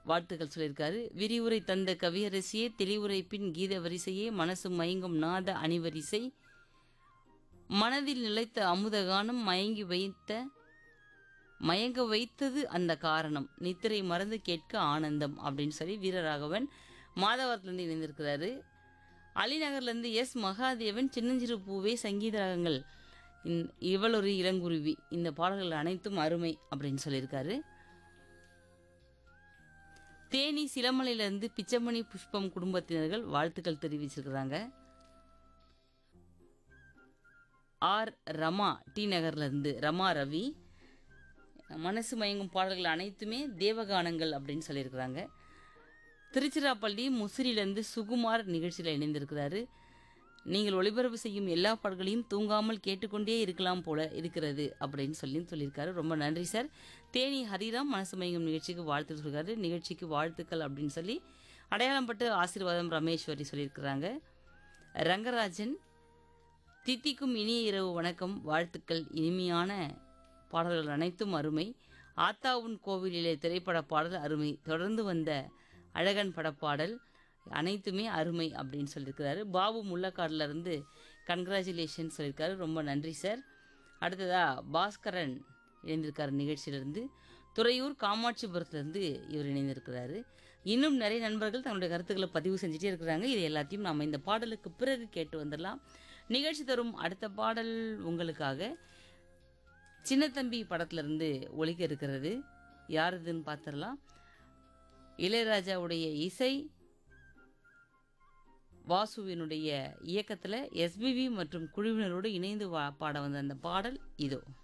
வாழ்த்துக்கள் சொல்லியிருக்காரு விரிவுரை தந்த கவியரசியே தெளிவுரை பின் கீத வரிசையே மனசு மயங்கும் நாத அணிவரிசை மனதில் நிலைத்த அமுத கானம் மயங்கி வைத்த மயங்க வைத்தது அந்த காரணம் நித்திரை மறந்து கேட்க ஆனந்தம் அப்படின்னு சொல்லி வீரராகவன் மாதவரத்துலேருந்து இணைந்திருக்கிறாரு அலிநகர்லேருந்து எஸ் மகாதேவன் சின்னஞ்சிறு பூவே சங்கீத ராகங்கள் இந்- இவளொரு இளங்குருவி இந்த பாடல்கள் அனைத்தும் அருமை அப்படின்னு சொல்லியிருக்காரு தேனி சிலமலையிலிருந்து பிச்சமணி புஷ்பம் குடும்பத்தினர்கள் வாழ்த்துக்கள் தெரிவிச்சிருக்கிறாங்க ஆர் ரமா டி நகர்லேருந்து ரமா ரவி மனசு மயங்கும் பாடல்கள் அனைத்துமே தேவகானங்கள் அப்படின்னு சொல்லியிருக்கிறாங்க திருச்சிராப்பள்ளி முசிறியிலேருந்து சுகுமார் நிகழ்ச்சியில் இணைந்திருக்கிறாரு நீங்கள் ஒளிபரப்பு செய்யும் எல்லா பாடல்களையும் தூங்காமல் கேட்டுக்கொண்டே இருக்கலாம் போல இருக்கிறது அப்படின்னு சொல்லி சொல்லியிருக்காரு ரொம்ப நன்றி சார் தேனி ஹரிராம் மனசு மயங்கும் நிகழ்ச்சிக்கு வாழ்த்து சொல்லியிருக்காரு நிகழ்ச்சிக்கு வாழ்த்துக்கள் அப்படின்னு சொல்லி அடையாளம் பட்டு ஆசீர்வாதம் ரமேஸ்வரி சொல்லியிருக்கிறாங்க ரங்கராஜன் தித்திக்கும் இனிய இரவு வணக்கம் வாழ்த்துக்கள் இனிமையான பாடல்கள் அனைத்தும் அருமை ஆத்தாவுன் கோவிலிலே திரைப்பட பாடல் அருமை தொடர்ந்து வந்த அழகன் படப்பாடல் அனைத்துமே அருமை அப்படின்னு சொல்லியிருக்கிறாரு பாபு முள்ளக்காடுல இருந்து கங்க்ராச்சுலேஷன் சொல்லியிருக்காரு ரொம்ப நன்றி சார் அடுத்ததா பாஸ்கரன் இணைந்திருக்கார் நிகழ்ச்சியிலிருந்து துறையூர் காமாட்சிபுரத்துலேருந்து இவர் இணைந்திருக்கிறாரு இன்னும் நிறைய நண்பர்கள் தங்களுடைய கருத்துக்களை பதிவு செஞ்சுட்டே இருக்கிறாங்க இது எல்லாத்தையும் நாம் இந்த பாடலுக்கு பிறகு கேட்டு வந்துடலாம் நிகழ்ச்சி தரும் அடுத்த பாடல் உங்களுக்காக சின்னத்தம்பி படத்திலிருந்து ஒலிக்க இருக்கிறது யார் இதுன்னு பார்த்துடலாம் இளையராஜாவுடைய இசை வாசுவினுடைய இயக்கத்தில் எஸ்பிவி மற்றும் குழுவினரோடு இணைந்து வா- பாட வந்த அந்த பாடல் இதோ